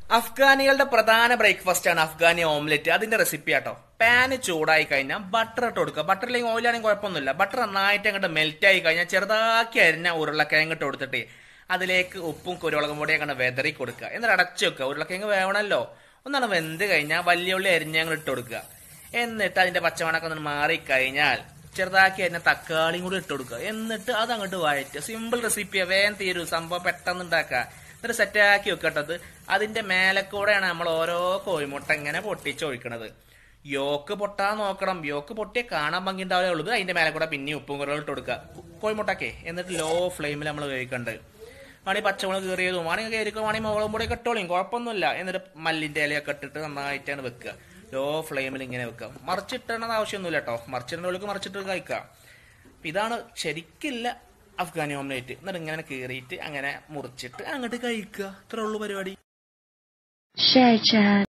അഫ്ഗാനികളുടെ പ്രധാന ബ്രേക്ക്ഫാസ്റ്റ് ആണ് Afghani omelette അതിന്റെ റെസിപ്പി ആട്ടോ പാന് ചൂടായി കഴിഞ്ഞാൽ ബട്ടർ ഇട്ട് കൊടുക്കുക ബട്ടർ അല്ലെങ്കിൽ ഓയിലാണെങ്കിൽ കുഴപ്പമൊന്നുമില്ല ബട്ടർ നന്നായിട്ട് അങ്ങോട്ട് മെൽറ്റ് ആയി കഴിഞ്ഞാൽ ചെറുതാക്കി അരിഞ്ഞ ഉരുളക്കിഴങ്ങ് ഇട്ട് കൊടുത്തിട്ട് അതിലേക്ക് ഉപ്പും കുരുമുളകും പൊടിയും അങ്ങോട്ട് വെതറി കൊടുക്കുക എന്നിട്ട് അടച്ചു വെക്കുക ഉരുളക്കിഴങ്ങ് വേവണമല്ലോ ഒന്നാണ് വെന്ത് കഴിഞ്ഞാൽ വലിയ ഉള്ളി അരിഞ്ഞങ്ങൾ ഇട്ട് കൊടുക്കുക എന്നിട്ട് അതിന്റെ പച്ചമണക്കം ഒന്ന് മാറിക്കഴിഞ്ഞാൽ ചെറുതാക്കി അരിഞ്ഞ തക്കാളിയും കൂടി ഇട്ട് കൊടുക്കുക എന്നിട്ട് അത് അങ്ങോട്ട് വഴറ്റുക സിമ്പിൾ റെസിപ്പിയാ വേഗം തീരൂ സംഭവം പെട്ടെന്ന് ഉണ്ടാക്കുക എന്നിട്ട് സെറ്റാക്കി വെക്കട്ടത് അതിന്റെ മേലെ കൂടെയാണ് നമ്മൾ ഓരോ കോഴിമുട്ട ഇങ്ങനെ പൊട്ടിച്ച് ഒഴിക്കണത് യോക്ക് പൊട്ടാൻ നോക്കണം യോക്ക് പൊട്ടിയെ കാണാൻ ഭംഗി ഉണ്ടാവില്ലേ ഉള്ളത് അതിന്റെ മേലെ കൂടെ പിന്നെ ഉപ്പും കുറവ് ഇട്ട് കൊടുക്കുക കോഴിമുട്ടക്കെ എന്നിട്ട് ലോ ഫ്ലെയിമിൽ നമ്മൾ വേവിക്കണ്ട് വാണി പച്ചമുളക് കയറിയതും വാണെങ്കിൽ കയറിക്കോ വാണി മുളകും പൊടി കെട്ടോളിയും കുഴപ്പമൊന്നുമില്ല എന്നിട്ട് മല്ലിന്റെ ഇലയൊക്കെ ഇട്ടിട്ട് നന്നായിട്ടാണ് വെക്കുക ലോ ഫ്ലെയിമിൽ ഇങ്ങനെ വെക്കുക മറിച്ചിട്ടണത് ആവശ്യമൊന്നുമില്ല കേട്ടോ മറിച്ചിട്ടുള്ളവർക്ക് മറിച്ചിട്ട് കഴിക്കുക ഇതാണ് ശരിക്കില്ല അഫ്ഗാനി ഓംലേറ്റ് എന്നിട്ട് ഇങ്ങനെ കീറിയിട്ട് അങ്ങനെ മുറിച്ചിട്ട് അങ്ങോട്ട് കഴിക്കുക ഇത്രേ ഉള്ളൂ പരിപാടി Share chat.